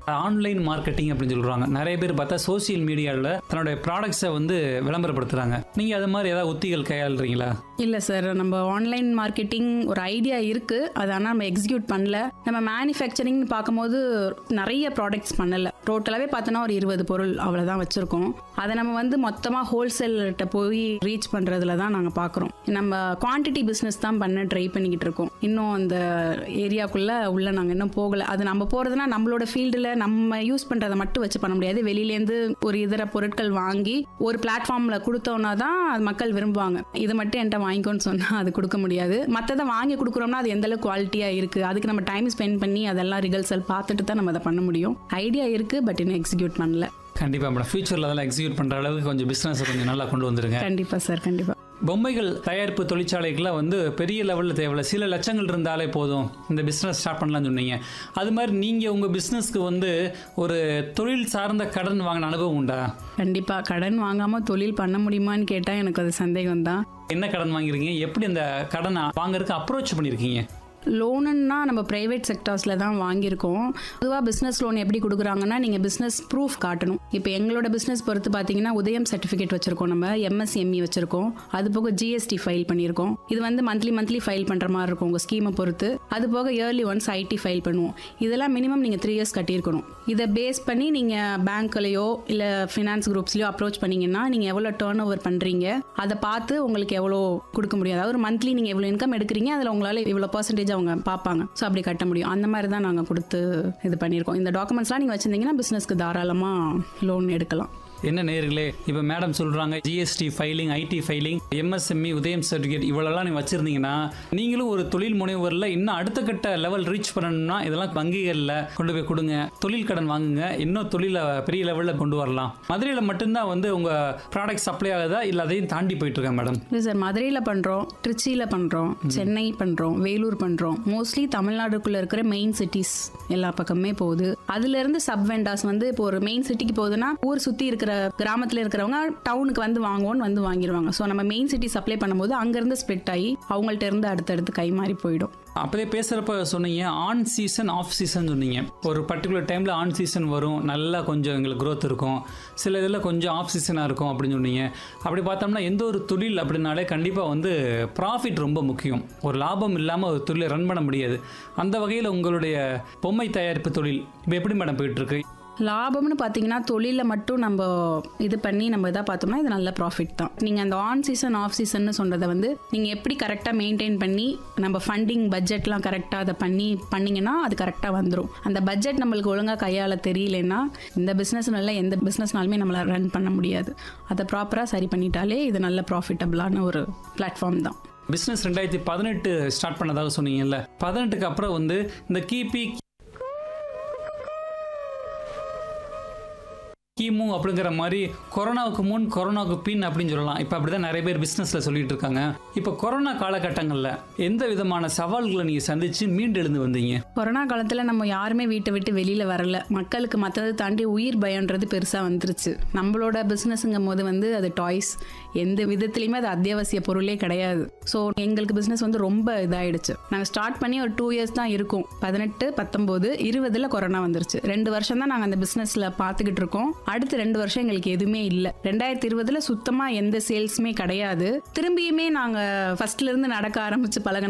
online marketing அப்படின்னு சொல்றாங்க நிறைய பேர் பார்த்தா சோசியல் மீடியாவில் தன்னுடைய ப்ராடக்ட்ஸை வந்து விளம்பரப்படுத்துறாங்க நீங்க அது மாதிரி ஏதாவது உத்திகள் கையாளுறீங்களா இல்லை சார் நம்ம ஆன்லைன் மார்க்கெட்டிங் ஒரு ஐடியா இருக்குது அது ஆனால் நம்ம எக்ஸிக்யூட் பண்ணல நம்ம மேனுஃபேக்சரிங்னு பார்க்கும்போது நிறைய ப்ராடக்ட்ஸ் பண்ணல டோட்டலாகவே பார்த்தோன்னா ஒரு இருபது பொருள் அவ்வளோதான் வச்சுருக்கோம் அதை நம்ம வந்து மொத்தமாக ஹோல்சேல்கிட்ட போய் ரீச் பண்ணுறதுல தான் நாங்கள் பார்க்குறோம் நம்ம குவான்டிட்டி பிஸ்னஸ் தான் பண்ண ட்ரை பண்ணிக்கிட்டு இருக்கோம் இன்னும் அந்த ஏரியாக்குள்ளே உள்ள நாங்கள் இன்னும் போகலை அது நம்ம போகிறதுனா நம்மளோட ஃபீல்டில் நம்ம யூஸ் பண்ணுறதை மட்டும் வச்சு பண்ண முடியாது வெளியிலேருந்து ஒரு இதர பொருட்கள் வாங்கி ஒரு பிளாட்ஃபார்மில் கொடுத்தோன்னா தான் அது மக்கள் விரும்புவாங்க இது மட்டும் என்கிட்ட வாங்கிக்கோன்னு சொன்னால் அது கொடுக்க முடியாது மற்றதை வாங்கி கொடுக்குறோம்னா அது எந்த அளவுக்கு குவாலிட்டியாக இருக்குது அதுக்கு நம்ம டைம் ஸ்பெண்ட் பண்ணி அதெல்லாம் ரிகல்சல் பார்த்துட்டு தான் நம்ம அதை பண்ண முடியும் ஐடியா இருக்குது பட் இன்னும் எக்ஸிக்யூட் பண்ணல கண்டிப்பா மேடம் ஃபியூச்சரில் அதெல்லாம் எக்ஸிக்யூட் பண்ற அளவுக்கு கொஞ்சம் பிசினஸ் கொஞ்சம் நல்லா கொண்டு வந்துருங்க கண்டிப்பாக சார் கண்டிப்பாக பொம்மைகள் தயாரிப்பு தொழிற்சாலைகள்லாம் வந்து பெரிய லெவலில் தேவையில்ல சில லட்சங்கள் இருந்தாலே போதும் இந்த பிஸ்னஸ் ஸ்டார்ட் பண்ணலாம்னு சொன்னீங்க அது மாதிரி நீங்கள் உங்கள் பிஸ்னஸ்க்கு வந்து ஒரு தொழில் சார்ந்த கடன் வாங்கின அனுபவம் உண்டா கண்டிப்பாக கடன் வாங்காமல் தொழில் பண்ண முடியுமான்னு கேட்டால் எனக்கு அது சந்தேகம் தான் என்ன கடன் வாங்கிருக்கீங்க எப்படி அந்த கடனை வாங்குறதுக்கு அப்ரோச் பண்ணியிருக்கீங்க லோனுன்னா நம்ம ப்ரைவேட் செக்டார்ஸில் தான் வாங்கியிருக்கோம் பொதுவாக பிஸ்னஸ் லோன் எப்படி கொடுக்குறாங்கன்னா நீங்கள் பிஸ்னஸ் ப்ரூஃப் காட்டணும் இப்போ எங்களோட பிஸ்னஸ் பொறுத்து பார்த்தீங்கன்னா உதயம் சர்டிஃபிகேட் வச்சுருக்கோம் நம்ம எம்எஸ்எம்இ வச்சுருக்கோம் அது போக ஜிஎஸ்டி ஃபைல் பண்ணியிருக்கோம் இது வந்து மந்த்லி மந்த்லி ஃபைல் பண்ணுற மாதிரி இருக்கும் உங்கள் ஸ்கீமை பொறுத்து அது போக இயர்லி ஒன்ஸ் ஐடி ஃபைல் பண்ணுவோம் இதெல்லாம் மினிமம் நீங்கள் த்ரீ இயர்ஸ் கட்டியிருக்கணும் இதை பேஸ் பண்ணி நீங்கள் பேங்க்லையோ இல்லை ஃபினான்ஸ் குரூப்ஸ்லையோ அப்ரோச் பண்ணீங்கன்னா நீங்கள் எவ்வளோ டேர்ன் ஓவர் பண்ணுறீங்க அதை பார்த்து உங்களுக்கு எவ்வளோ கொடுக்க முடியும் அதாவது ஒரு மந்த்லி நீங்கள் எவ்வளோ இன்கம் எடுக்கிறீங்க அதில் உங்களால் இவ்வளோ பர்சன்டேஜ் அவங்க பார்ப்பாங்க ஸோ அப்படி கட்ட முடியும் அந்த மாதிரி தான் நாங்கள் கொடுத்து இது பண்ணியிருக்கோம் இந்த டாக்குமெண்ட்ஸ்லாம் நீங்கள் வச்சுருந்தீங்கன்னா பிஸ்னஸ்க்கு தாராளமாக லோன் எடுக்கலாம் என்ன நேர்களே இப்போ மேடம் சொல்கிறாங்க GST filing IT filing MSME Udyam certificate இவ்வளோலாம் நீங்கள் வச்சுருந்தீங்கன்னா நீங்களும் ஒரு தொழில் முனைவரில் இன்னும் அடுத்த கட்ட லெவல் ரீச் பண்ணணும்னா இதெல்லாம் வங்கிகளில் கொண்டு போய் கொடுங்க தொழில் கடன் வாங்குங்க இன்னும் தொழிலை பெரிய லெவலில் கொண்டு வரலாம் மதுரையில் மட்டும்தான் வந்து உங்கள் ப்ராடக்ட் சப்ளை ஆகுதா இல்லை அதையும் தாண்டி போயிட்டு இருக்கா மேடம் இல்லை சார் மதுரையில் பண்ணுறோம் திருச்சியில் பண்ணுறோம் சென்னை பண்ணுறோம் வேலூர் பண்ணுறோம் மோஸ்ட்லி தமிழ்நாடுக்குள்ளே இருக்கிற மெயின் சிட்டிஸ் எல்லா பக்கமே போகுது அதுலேருந்து சப் வெண்டாஸ் வந்து இப்போ ஒரு மெயின் சிட்டிக்கு போகுதுன்னா ஊர் சுற்றி இருக்கிற கிராமத்தில் இருக்கிறவங்க டவுனுக்கு வந்து வாங்குவோன்னு வந்து வாங்கிடுவாங்க ஸோ நம்ம மெயின் சிட்டி சப்ளை பண்ணும்போது அங்கேருந்து ஸ்ப்ளிட் ஆகி அவங்கள்ட்ட இருந்து அடுத்தடுத்து கை மாறி போயிடும் அப்போதே பேசுகிறப்ப சொன்னீங்க ஆன் சீசன் ஆஃப் சீசன் சொன்னீங்க ஒரு பர்டிகுலர் டைமில் ஆன் சீசன் வரும் நல்லா கொஞ்சம் எங்களுக்கு growth இருக்கும் சில இதில் கொஞ்சம் ஆஃப் சீசனாக இருக்கும் அப்படின்னு சொன்னீங்க அப்படி பார்த்தோம்னா எந்த ஒரு தொழில் அப்படின்னாலே கண்டிப்பாக வந்து ப்ராஃபிட் ரொம்ப முக்கியம் ஒரு லாபம் இல்லாமல் ஒரு தொழிலை ரன் பண்ண முடியாது அந்த வகையில் உங்களுடைய பொம்மை தயாரிப்பு தொழில் இப்போ எப்படி மேடம் போயிட்டுருக்கு லாபம்னு பார்த்தீங்கன்னா தொழிலில் மட்டும் நம்ம இது பண்ணி நம்ம இதாக பார்த்தோம்னா இது நல்ல ப்ராஃபிட் தான் நீங்கள் அந்த ஆன் சீசன் ஆஃப் சீசன்னு சொன்னதை வந்து நீங்கள் எப்படி கரெக்டாக மெயின்டைன் பண்ணி நம்ம ஃபண்டிங் பட்ஜெட்லாம் கரெக்டாக அதை பண்ணி பண்ணிங்கன்னா அது கரெக்டாக வந்துடும் அந்த பட்ஜெட் நம்மளுக்கு ஒழுங்காக கையாள தெரியலன்னா இந்த பிஸ்னஸ்னால எந்த பிஸ்னஸ்னாலுமே நம்மளால் ரன் பண்ண முடியாது அதை ப்ராப்பராக சரி பண்ணிட்டாலே இது நல்ல ப்ராஃபிட்டபிளான ஒரு பிளாட்ஃபார்ம் தான் பிஸ்னஸ் ரெண்டாயிரத்தி பதினெட்டு ஸ்டார்ட் பண்ணதாக சொன்னீங்கல்ல பதினெட்டுக்கு அப்புறம் வந்து இந்த கிபி கிமு அப்படிங்கிற மாதிரி கொரோனாவுக்கு முன் கொரோனாவுக்கு பின் அப்படின்னு சொல்லலாம் இப்போ அப்படிதான் நிறைய பேர் பிஸ்னஸில் சொல்லிட்டு இருக்காங்க இப்போ கொரோனா காலகட்டங்களில் எந்த விதமான சவால்களை நீங்கள் சந்திச்சு மீண்டு எழுந்து வந்தீங்க கொரோனா காலத்தில் நம்ம யாருமே வீட்டை விட்டு வெளியில் வரல மக்களுக்கு மற்றதை தாண்டி உயிர் பயம்ன்றது பெருசாக வந்துருச்சு நம்மளோட பிஸ்னஸுங்கும் போது வந்து அது டாய்ஸ் எந்த விதத்துலையுமே அது அத்தியாவசிய பொருளே கிடையாது ஸோ எங்களுக்கு பிஸ்னஸ் வந்து ரொம்ப இதாயிடுச்சு நாங்கள் ஸ்டார்ட் பண்ணி ஒரு டூ இயர்ஸ் தான் இருக்கும் பதினெட்டு பத்தொம்போது இருபதில் கொரோனா வந்துருச்சு ரெண்டு வருஷம் தான் நாங்கள் அந்த பிஸ்னஸில் பார்த்துக்கிட்டு இருக்கோம் அடுத்து ரெண்டு வருஷம் எங்களுக்கு எதுவுமே இல்லை ரெண்டாயிரத்தி இருபதுல சுத்தமாக எந்த சேல்ஸுமே கிடையாது திரும்பியுமே நாங்கள் ஃபர்ஸ்ட்ல இருந்து நடக்க ஆரம்பிச்சு பழகின